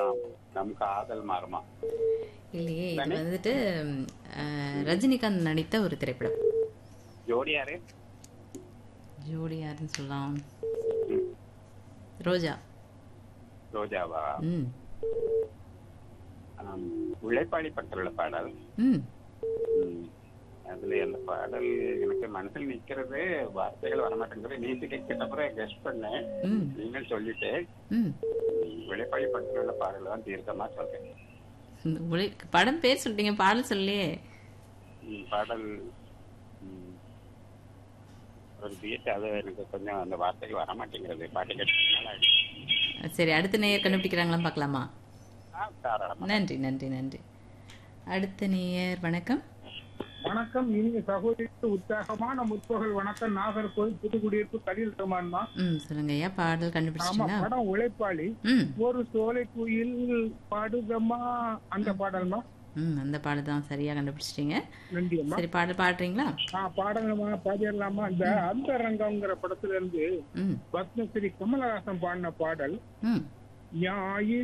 ஆம், நம் காதல் மர்மா இல்லையே இது வந்துட்டு அஹ், ரஜினிகாந்த் நடித்த ஒரு திரைப்படம் ஜோடி யாரு ஜோடி யாருன்னு சொல்லலாம் ம், ரோஜா ரோஜாவா ம் ஆம், உழைப்பாளி படத்துல பாடல் ம் ம், அதுல அந்த பாடல் எனக்கு மனசில் நிக்கிறது வார்த்தைகள் வரமாட்டேங்குது நீ கிட்ட அப்புறம் கெஸ்ட் பண்ணேன் ம் நீங்கள் சொல்லிட்டு ம் ம், உழைப்பாளி படத்துல உள்ள பாடல் தான் தீர்க்கமா சொல்றேன் இந்த உழை படம் பேர் சொல்லிட்டீங்க பாடல் சொல்லியே ம், பாடல் ம், ஒரு பீட் அது எனக்கு கொஞ்சம் அந்த வார்த்தைகள் வரமாட்டேங்கிறது பாட்டு கேட்டு சரி அடுத்த நேயர் கண்டுபிடிக்கிறாங்களா பார்க்கலாமா தாராளமா நன்றி நன்றி நன்றி அடுத்த நேயர் வணக்கம் வணக்கம் இனிய சகோதரிக்கு உற்சாகமான முற்பகல் வணக்கம் நாகர்கோவில் புதுக்குடியிருப்பு கலில் ரமான்மா ம் சொல்லுங்க ஐயா பாடல் ஆமா கண்டுபிடிச்சிட்டீங்களா படம் உழைப்பாளி ம் ஒரு சோலை குயில் பாடுகமா அந்த பாடல்மா ம் அந்த பாடல் தான் சரியா கண்டுபிடிச்சிட்டீங்க நன்றியம்மா சரி பாடல் பாடுறீங்களா ஆ பாடங்கம்மா பாடிடலாமா இந்த அந்த ரங்கம்ங்கிற படத்துல இருந்து ம் பத்மஸ்ரீ கமலஹாசன் பாடின பாடல் ம் ஞாயிறு